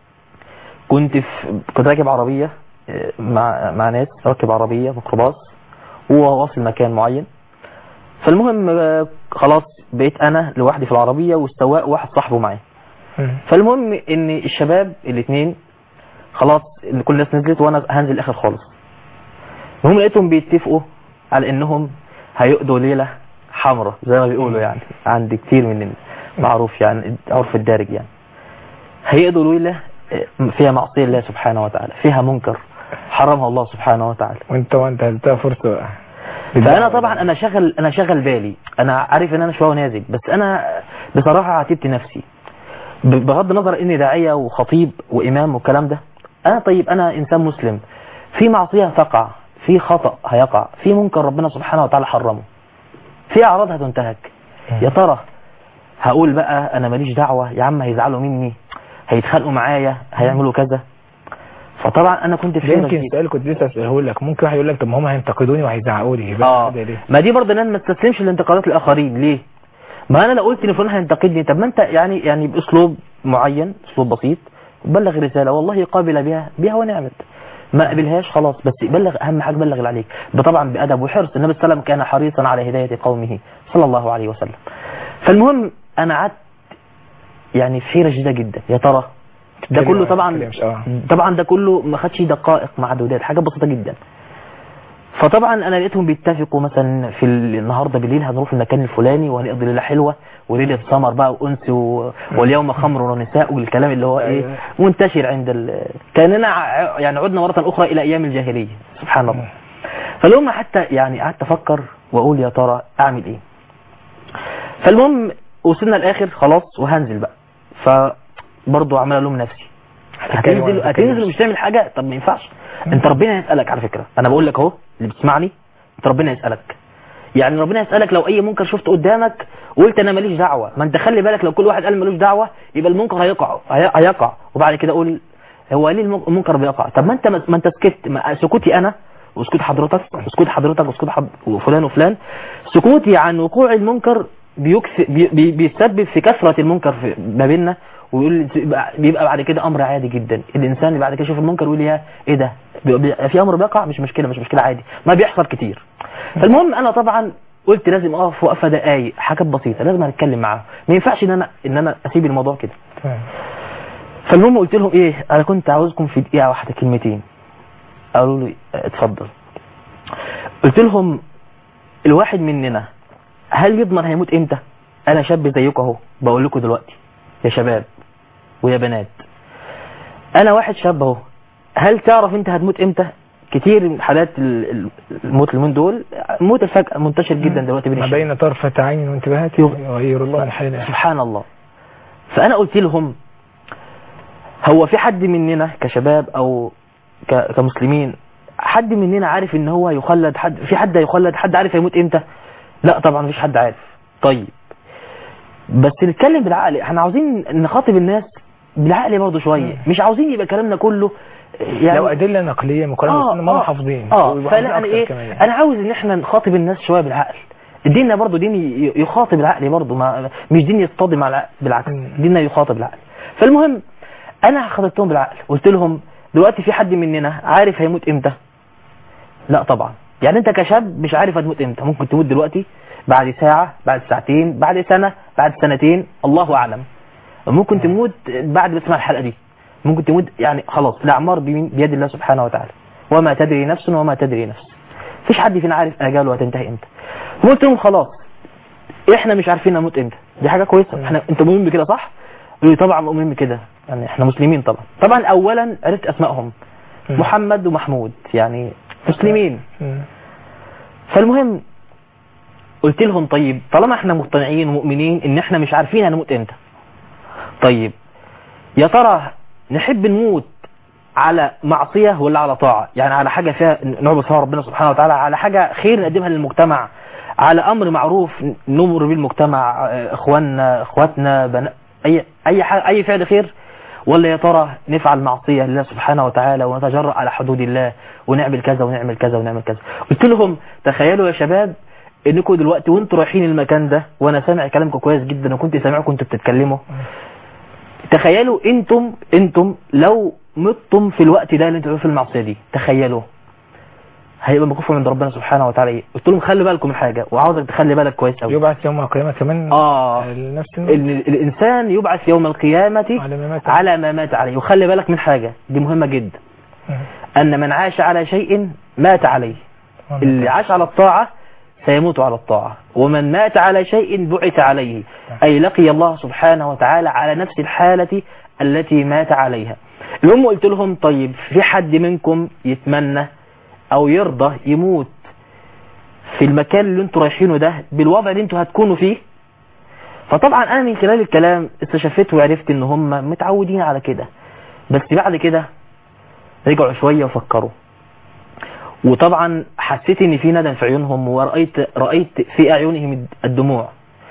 S4: كنت في كنت راكب عربيه آه، مع مع ناس راكب عربيه ميكروباص وهو واصل مكان معين فالمهم آه، خلاص بقيت انا لوحدي في العربيه والسواق واحد صاحبه معايا
S2: مم.
S4: فالمهم ان الشباب الاثنين خلاص اللي كل الناس نزلت وانا هنزل اخر خالص المهم لقيتهم بيتفقوا على انهم هيقضوا ليله حمراء زي ما بيقولوا يعني عند كتير مننا معروف يعني عرف الدارج يعني هيقضوا ليله آه، فيها معصيه الله سبحانه وتعالى فيها منكر حرمها الله سبحانه وتعالى
S2: وانت وانت هتديها فرصه بقى
S4: فانا طبعا انا شغل انا شغل بالي انا عارف ان انا شويه نازك بس انا بصراحه عاتبت نفسي ب- بغض النظر اني داعيه وخطيب وامام والكلام ده انا طيب انا انسان مسلم في معصيه تقع في خطا هيقع في منكر ربنا سبحانه وتعالى حرمه في اعراض هتنتهك يا ترى هقول بقى انا ماليش دعوه يا عم هيزعلوا مني هيتخانقوا معايا هيعملوا كذا فطبعا انا كنت في
S2: ده
S4: حيرة
S2: يمكن
S4: شديدة.
S2: السؤال كنت لسه اساله لك ممكن واحد يقول لك طب ما هم هينتقدوني وهيزعقوا لي يبقى
S4: اه
S2: كده ليه؟
S4: ما دي برضه ان انا ما استسلمش لانتقادات الاخرين ليه ما انا لو قلت ان فلان هينتقدني طب ما انت يعني يعني باسلوب معين اسلوب بسيط بلغ رساله والله قابل بها بها ونعمت ما قبلهاش خلاص بس بلغ اهم حاجه بلغ اللي عليك ده طبعا بادب وحرص النبي صلى الله عليه وسلم كان حريصا على هدايه قومه صلى الله عليه وسلم فالمهم انا قعدت يعني في حيره شديده جدا يا ترى ده
S2: تتكلم
S4: كله
S2: ولا
S4: طبعا
S2: تتكلمش؟ اه.
S4: طبعا ده كله ما خدش دقائق معدودات حاجه بسيطه جدا فطبعا انا لقيتهم بيتفقوا مثلا في ال- النهارده بالليل هنروح المكان الفلاني وهنقضي ليله حلوه وليله سمر بقى وانس و... واليوم خمر ونساء والكلام اللي هو ايه
S2: أيوة.
S4: منتشر عند ال... كاننا ع- يعني عدنا مره اخرى الى ايام الجاهليه سبحان الله فاليوم حتى يعني قعدت افكر واقول يا ترى اعمل ايه فالمهم وصلنا الاخر خلاص وهنزل بقى فبرضه عمال الوم نفسي
S2: هتتكلم ولا
S4: هتنزل
S2: ما
S4: هتنزل
S2: تتكلمش؟
S4: ومش تعمل حاجه طب ما ينفعش انت ربنا يسالك على فكره انا بقول لك اهو اللي بتسمعني انت ربنا يسالك يعني ربنا يسالك لو اي منكر شفته قدامك وقلت انا ماليش دعوه ما انت خلي بالك لو كل واحد قال مالوش دعوه يبقى المنكر هيقع هي- هيقع وبعد كده اقول هو ليه المن- المنكر بيقع طب ما انت ما انت سكت ما سكوتي انا وسكوت حضرتك وسكوت حضرتك وسكوت حض... وفلان وفلان سكوتي عن وقوع المنكر بيكف... بي... بي... بيسبب في كثرة المنكر في... ما بيننا ويقول بيبقى- بيبقى بعد كده امر عادي جدا الانسان اللي بعد كده يشوف المنكر يقول يا ايه ده بي- بي- في امر بيقع مش مشكله مش مشكله عادي ما بيحصل كتير فالمهم انا طبعا قلت لازم اقف وقفه دقايق حاجات بسيطه لازم اتكلم معاهم ما ينفعش ان انا ان انا اسيب الموضوع كده
S2: تمام.
S4: فالمهم قلت لهم ايه انا كنت عاوزكم في دقيقه واحده كلمتين قالوا لي اه، اتفضل قلت لهم الواحد مننا هل يضمن هيموت امتى انا شاب زيكم اهو بقول لكم دلوقتي يا شباب ويا بنات انا واحد شاب اهو هل تعرف انت هتموت امتى كتير من حالات ال- ال- الموت اليومين دول موت الفجأة منتشر جدا دلوقتي بين
S2: ما
S4: الشباب
S2: بين طرفة عين وانتباهات يغير الله من حالنا
S4: سبحان الله فانا قلت لهم هو في حد مننا كشباب او ك- كمسلمين حد مننا عارف ان هو يخلد حد في حد هيخلد حد عارف هيموت امتى لا طبعا مفيش حد عارف طيب بس نتكلم بالعقل احنا عاوزين نخاطب الناس بالعقل برضه شويه مش عاوزين يبقى كلامنا كله يعني
S2: لو أدلة نقلية مقارنة بس ما هم حافظين
S4: اه
S2: ويبقوا
S4: فانا
S2: حافظين
S4: انا
S2: أكتر
S4: ايه
S2: كمان.
S4: انا عاوز ان احنا نخاطب الناس شويه بالعقل ديننا برضو دين ي- يخاطب العقل برضو ما مش دين يصطدم على العقل بالعكس
S2: مم.
S4: ديننا يخاطب العقل فالمهم انا خاطبتهم بالعقل قلت لهم دلوقتي في حد مننا عارف هيموت امتى لا طبعا يعني انت كشاب مش عارف هتموت امتى ممكن تموت دلوقتي بعد ساعة بعد ساعتين بعد سنة بعد سنتين الله اعلم ممكن تموت بعد ما تسمع الحلقة دي ممكن تموت يعني خلاص الاعمار بيمين- بيد الله سبحانه وتعالى وما تدري نفس وما تدري نفس مفيش حد فينا عارف اجاله هتنتهي امتى قلت لهم خلاص احنا مش عارفين نموت امتى دي حاجه كويسه احنا انت مؤمن بكده صح قالوا لي طبعا مؤمن بكده يعني احنا مسلمين طبعا طبعا اولا عرفت اسمائهم
S2: مم.
S4: محمد ومحمود يعني مسلمين
S2: مم.
S4: فالمهم قلت لهم طيب طالما احنا مقتنعين ومؤمنين ان احنا مش عارفين هنموت امتى طيب يا ترى نحب نموت على معصية ولا على طاعة يعني على حاجة فيها نعبد فيها ربنا سبحانه وتعالى على حاجة خير نقدمها للمجتمع على امر معروف نمر بيه المجتمع اه، اخواننا اخواتنا بنا اي اي حاجة اي فعل خير ولا يا ترى نفعل معصية لله سبحانه وتعالى ونتجرأ على حدود الله ونعمل كذا ونعمل كذا ونعمل كذا قلت لهم تخيلوا يا شباب انكم دلوقتي وانتوا رايحين المكان ده وانا سامع كلامكم كويس جدا وكنت سامعكم انتوا بتتكلموا تخيلوا انتم انتم لو متم في الوقت ده اللي انتوا في المعصيه دي تخيلوا هيبقى موقفكم عند ربنا سبحانه وتعالى ايه قلت لهم خلي بالكم من حاجه وعاوزك تخلي بالك كويس قوي
S2: يبعث يوم القيامة كمان
S4: اه
S2: نفس
S4: ان الانسان يبعث يوم القيامه
S2: على ما مات
S4: على ما مات عليه وخلي بالك من حاجه دي مهمه جدا
S2: مم.
S4: ان من عاش على شيء مات عليه اللي عاش على الطاعة سيموت على الطاعة ومن مات على شيء بعث عليه أي لقي الله سبحانه وتعالى على نفس الحالة التي مات عليها الأم قلت لهم طيب في حد منكم يتمنى أو يرضى يموت في المكان اللي انتوا رايحينه ده بالوضع اللي انتوا هتكونوا فيه فطبعا انا من خلال الكلام استشفيت وعرفت ان هم متعودين على كده بس بعد كده رجعوا شوية وفكروا وطبعا حسيت ان في ندم في عيونهم ورأيت رأيت في اعينهم الدموع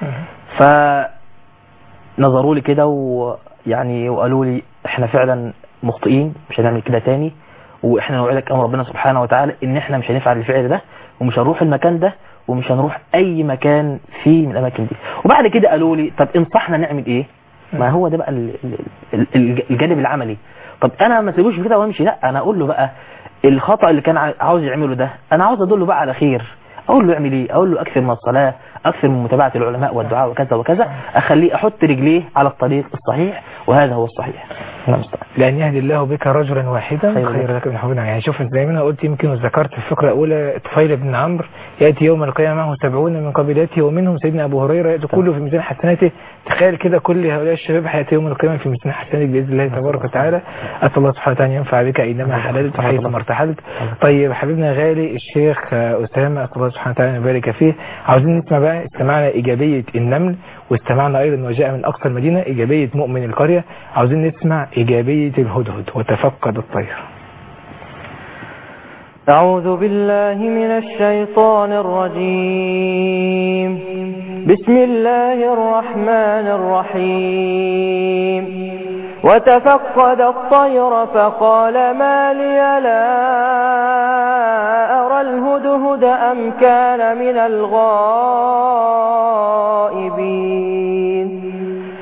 S4: فنظروا لي كده ويعني وقالوا لي احنا فعلا مخطئين مش هنعمل كده تاني واحنا نوعدك امر ربنا سبحانه وتعالى ان احنا مش هنفعل الفعل ده ومش هنروح المكان ده ومش هنروح اي مكان فيه من الاماكن دي وبعد كده قالوا لي طب انصحنا نعمل ايه ما هو ده بقى ال- ال- ال- الجانب العملي طب انا ما سيبوش كده وامشي لا انا اقول له بقى الخطأ اللي كان ع- عاوز يعمله ده انا عاوز ادله بقى على خير اقول له اعمل ايه اقول له اكثر من الصلاة اكثر من متابعة العلماء والدعاء وكذا وكذا اخليه احط رجليه على الطريق الصحيح وهذا هو الصحيح نعم المستعان.
S2: لأن يهدي الله بك رجلا واحدا
S4: خير
S2: خير لك من حب العين يعني شوف زي ما انا قلت يمكن وذكرت في الفقرة الأولى طفيل بن عمرو يأتي يوم القيامة معه سبعون من قبيلته ومنهم سيدنا أبو هريرة يأتي كله في ميزان حسناته تخيل كده كل هؤلاء الشباب هيأتي يوم القيامة في ميزان حسناتك بإذن الله تبارك وتعالى أسأل الله سبحانه وتعالى أن ينفع بك أينما حللت وحيثما ارتحلت طيب حبيبنا غالي الشيخ آه، أسامة أسأل الله سبحانه وتعالى أن يبارك فيه عاوزين نسمع بقى استمعنا إيجابية النمل واستمعنا أيضا وجاء من أقصى المدينة إيجابية مؤمن القرية عاوزين نسمع إيجابية الهدهد وتفقد الطير
S3: أعوذ بالله من الشيطان الرجيم بسم الله الرحمن الرحيم وتفقد الطير فقال ما لي لا أرى الهدهد أم كان من الغائبين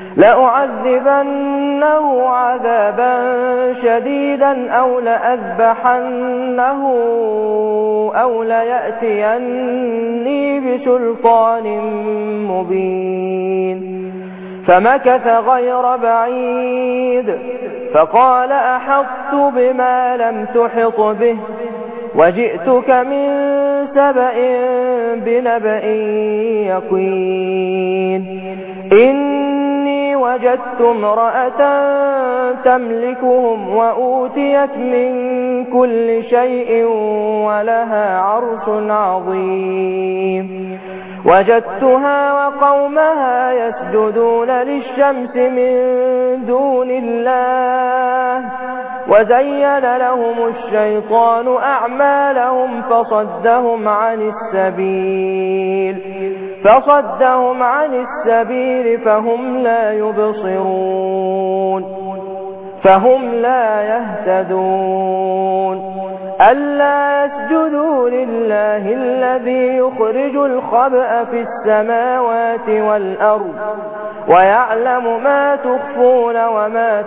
S3: لأعذبنه عذابا شديدا أو لأذبحنه أو ليأتيني بسلطان مبين فمكث غير بعيد فقال أحطت بما لم تحط به وجئتك من سبأ بنبأ يقين إني وجدت امرأة تملكهم وأوتيت من كل شيء ولها عرش عظيم وجدتها وقومها يسجدون للشمس من دون الله وزين لهم الشيطان أعمالهم فصدهم عن السبيل فصدهم عن السبيل فهم لا يبصرون فهم لا يهتدون ألا يسجدوا لله الذي يخرج الخبأ في السماوات والأرض ويعلم ما تخفون وما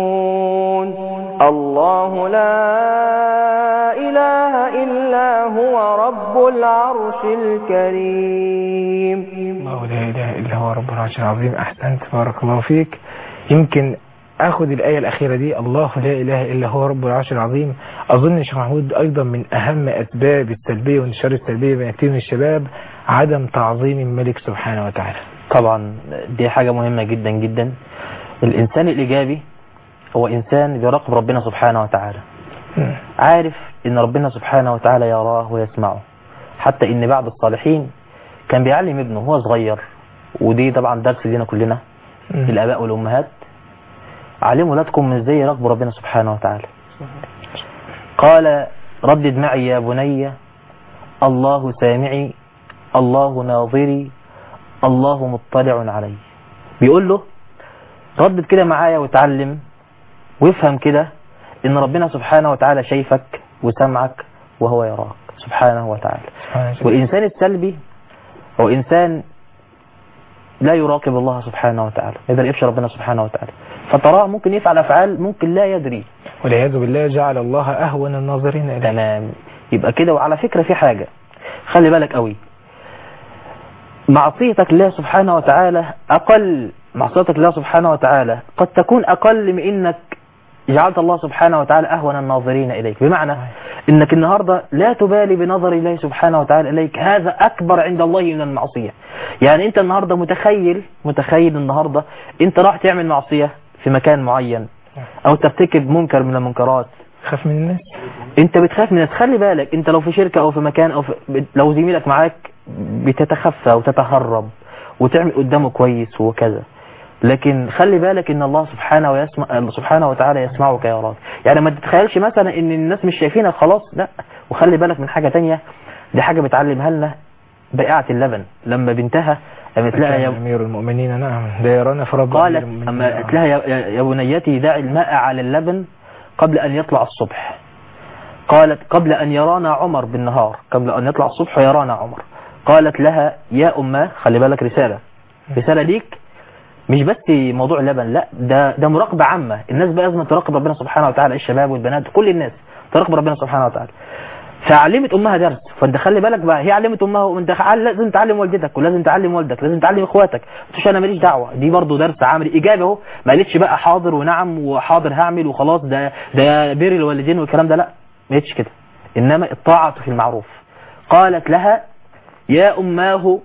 S3: تعلنون الله لا إله إلا هو رب العرش الكريم
S2: الله لا إله إلا هو رب العرش العظيم أحسنت بارك الله فيك يمكن أخذ الآية الأخيرة دي الله لا إله إلا هو رب العرش العظيم أظن شيخ محمود أيضا من أهم أسباب السلبية وانتشار السلبية بين كثير من الشباب عدم تعظيم الملك سبحانه وتعالى
S4: طبعا دي حاجة مهمة جدا جدا الإنسان الإيجابي هو إنسان بيراقب ربنا سبحانه وتعالى
S2: مم.
S4: عارف إن ربنا سبحانه وتعالى يراه ويسمعه حتى إن بعض الصالحين كان بيعلم ابنه وهو صغير ودي طبعا درس لينا كلنا
S2: مم.
S4: الآباء والأمهات علموا ولادكم ازاي يراقبوا ربنا سبحانه وتعالى قال ردد معي يا بني الله سامعي الله ناظري الله مطلع علي بيقول له ردد كده معايا وتعلم وافهم كده ان ربنا سبحانه وتعالى شايفك وسمعك وهو يراك سبحانه وتعالى
S2: سبحانه وتعالى.
S4: والإنسان السلبي هو إنسان لا يراقب الله سبحانه وتعالى ما يراقبش ربنا سبحانه وتعالى فتراه ممكن يفعل أفعال ممكن لا يدري
S2: والعياذ بالله جعل الله أهون الناظرين إليه
S4: تمام يبقى كده وعلى فكرة في حاجة خلي بالك قوي معصيتك لله سبحانه وتعالى أقل معصيتك لله سبحانه وتعالى قد تكون أقل من إنك جعلت الله سبحانه وتعالى أهون الناظرين إليك بمعنى إنك النهاردة لا تبالي بنظر الله سبحانه وتعالى إليك هذا أكبر عند الله من المعصية يعني أنت النهاردة متخيل متخيل النهاردة أنت راح تعمل معصية في مكان معين أو ترتكب منكر من المنكرات
S2: خاف من الناس
S4: انت بتخاف من الناس خلي بالك انت لو في شركة او في مكان او في لو زميلك معاك بتتخفى وتتهرب وتعمل قدامه كويس وكذا لكن خلي بالك ان الله سبحانه ويسمع سبحانه وتعالى يسمعك يراك يعني ما تتخيلش مثلا ان الناس مش شايفينك خلاص لا وخلي بالك من حاجة تانية دي حاجة بتعلمها لنا بائعة اللبن لما بنتها قامت لها
S2: كان
S4: يا
S2: أمير المؤمنين نعم ده يرانا في رب
S4: قالت
S2: أمير المؤمنين.
S4: أما قالت لها يا- يا يا بنيتي دعي الماء على اللبن قبل أن يطلع الصبح قالت قبل أن يرانا عمر بالنهار قبل أن يطلع الصبح يرانا عمر قالت لها يا أمه خلي بالك رسالة رسالة ليك مش بس موضوع اللبن لا ده ده مراقبة عامة الناس بقى لازم تراقب ربنا سبحانه وتعالى الشباب والبنات كل الناس تراقب ربنا سبحانه وتعالى فعلمت امها درس فانت خلي بالك بقى هي علمت امها وانت عل- لازم تعلم والدتك ولازم تعلم والدك لازم تعلم اخواتك ما تقولش انا ماليش دعوه دي برضو درس عملي ايجابي اهو ما قالتش بقى حاضر ونعم وحاضر هعمل وخلاص ده ده بر الوالدين والكلام ده لا ما قالتش كده انما الطاعه في المعروف قالت لها يا اماه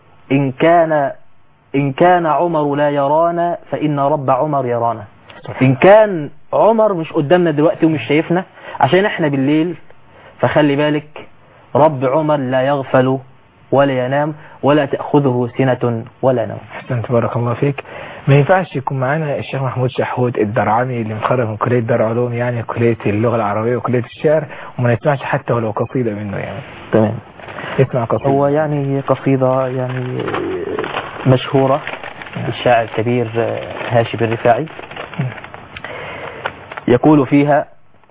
S4: ان كان ان كان عمر لا يرانا فان رب عمر يرانا ان كان عمر مش قدامنا دلوقتي ومش شايفنا عشان احنا بالليل فخلي بالك رب عمر لا يغفل ولا ينام ولا تأخذه سنة ولا نوم
S2: أحسنت بارك الله فيك ما ينفعش يكون معانا الشيخ محمود شحود الدرعمي اللي متخرج من كلية دار علوم يعني كلية اللغة العربية وكلية الشعر وما نسمعش حتى ولو قصيدة منه يعني
S4: تمام
S2: اسمع قصيدة
S4: هو يعني قصيدة يعني مشهورة الشاعر الكبير هاشم الرفاعي يقول فيها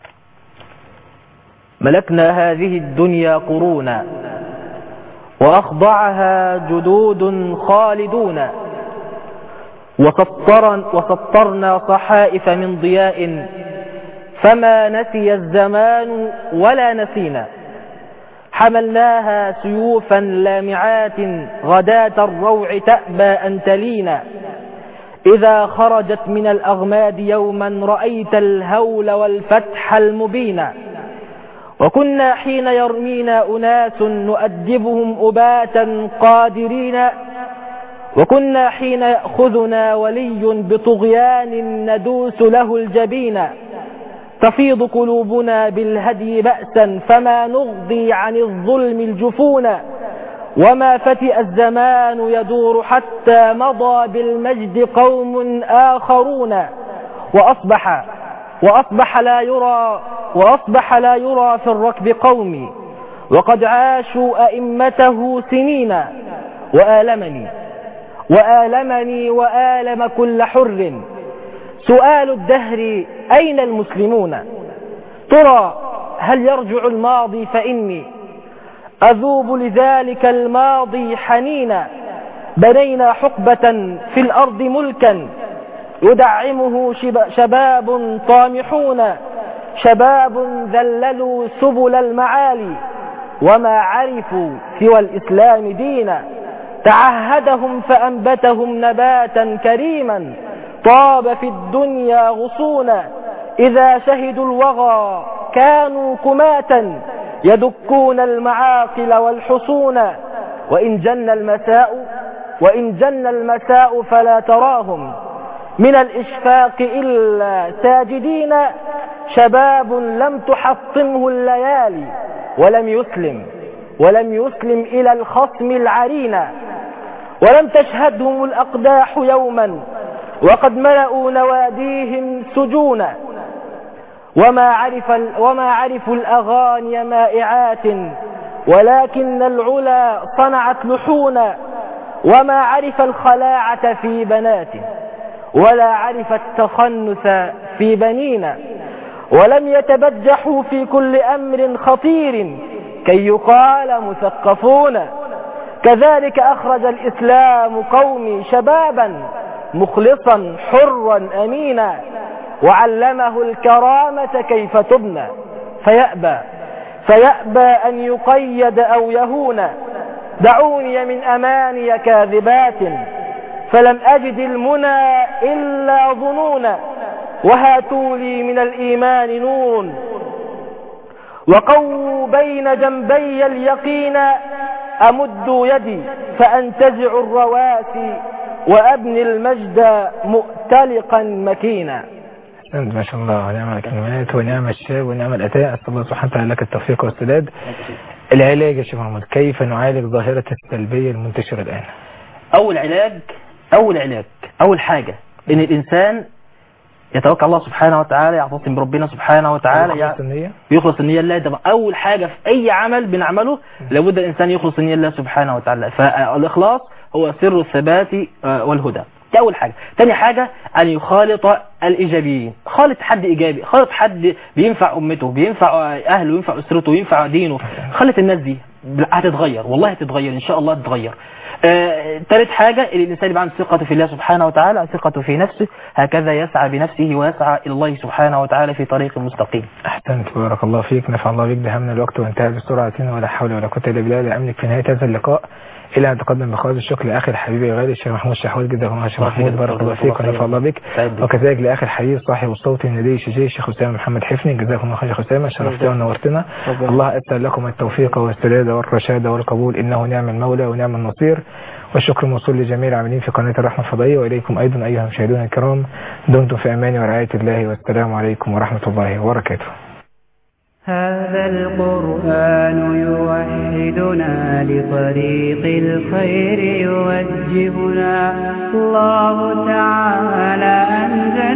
S4: ملكنا هذه الدنيا قرونا وأخضعها جدود خالدون وسطرن وسطرنا صحائف من ضياء فما نسي الزمان ولا نسينا حملناها سيوفا لامعات غداة الروع تأبى أن تلينا إذا خرجت من الأغماد يوما رأيت الهول والفتح المبين وكنا حين يرمينا أناس نؤدبهم أباتا قادرين وكنا حين يأخذنا ولي بطغيان ندوس له الجبين تفيض قلوبنا بالهدي بأسا فما نغضي عن الظلم الجفون وما فتئ الزمان يدور حتى مضى بالمجد قوم آخرون وأصبح وأصبح لا يرى وأصبح لا يرى في الركب قومي وقد عاشوا أئمته سنين وآلمني وآلمني وآلم كل حر سؤال الدهر أين المسلمون ترى هل يرجع الماضي فإني أذوب لذلك الماضي حنينا بنينا حقبة في الأرض ملكا يدعمه شب- شباب طامحون شباب ذللوا سبل المعالي
S3: وما عرفوا سوى الإسلام دينا تعهدهم فأنبتهم نباتا كريما طاب في الدنيا غصونا إذا شهدوا الوغى كانوا كماتا يدكون المعاقل والحصون وإن جن المساء وإن جن المساء فلا تراهم من الإشفاق إلا ساجدين شباب لم تحطمه الليالي ولم يسلم ولم يسلم إلى الخصم العرينا ولم تشهدهم الأقداح يوما وقد ملأوا نواديهم سجونا وما عرف وما عرفوا الأغاني مائعات ولكن العلا صنعت لحونا وما عرف الخلاعة في بنات ولا عرف التخنث في بنينا ولم يتبجحوا في كل أمر خطير كي يقال مثقفون كذلك أخرج الإسلام قومي شبابا مخلصا حرا أمينا وعلمه الكرامة كيف تبنى فيأبى فيأبى أن يقيد أو يهون دعوني من أماني كاذبات فلم أجد المنى إلا ظنونا وهاتوا لي من الإيمان نور وقووا بين جنبي اليقين أمد يدي فأنتزع الرواسي وأبني المجد مؤتلقا مكينا
S2: أحسنت ما شاء الله ونعم الكلمات ونعم الشاب ونعم الأتاء أسأل الله سبحانه وتعالى لك التوفيق والسداد العلاج يا شيخ محمد كيف نعالج ظاهرة السلبية المنتشرة الآن
S4: أول علاج أول علاج أول حاجة إن الإنسان يتوكل الله سبحانه وتعالى يعتصم بربنا سبحانه وتعالى
S2: خلاص النية
S4: يخلص النية لله ده أول حاجة في أي عمل بنعمله لابد الإنسان يخلص النية لله سبحانه وتعالى فالإخلاص هو سر الثبات آه، والهدى دي أول حاجة تاني حاجة أن يخالط الإيجابيين خالط حد إيجابي خالط حد بينفع أمته بينفع آه، أهله ينفع أسرته ينفع دينه خالط الناس دي هتتغير والله هتتغير إن شاء الله هتتغير آه، ثالث حاجة إن الإنسان يبقى عنده ثقة في الله سبحانه وتعالى ثقة في نفسه هكذا يسعى بنفسه ويسعى إلى الله سبحانه وتعالى في طريق مستقيم
S2: أحسنت بارك الله فيك نفع الله بك دهمنا الوقت وانتهى بسرعة ولا حول ولا قوة إلا بالله لا أملك في نهاية هذا اللقاء إلى أن تقدم بخالص الشكر لأخي الحبيب الغالي الشيخ محمود شحوات جدا الله الشيخ محمود بارك الله فيك ونفع الله بك
S4: سعيد بك.
S2: وكذلك لأخي الحبيب صاحب الصوت الندي الشجاع الشيخ أسامة محمد حفني جزاكم الله خير يا شيخ أسامة شرفتنا ونورتنا الله أسأل لكم التوفيق والسداد والرشاد والقبول إنه نعم المولى ونعم النصير والشكر موصول لجميع العاملين في قناة الرحمة الفضائية وإليكم أيضا أيها المشاهدون الكرام دمتم في أمان ورعاية الله والسلام عليكم ورحمة الله وبركاته
S1: هذا القرآن يوحدنا لطريق الخير يوجهنا الله تعالى أنزل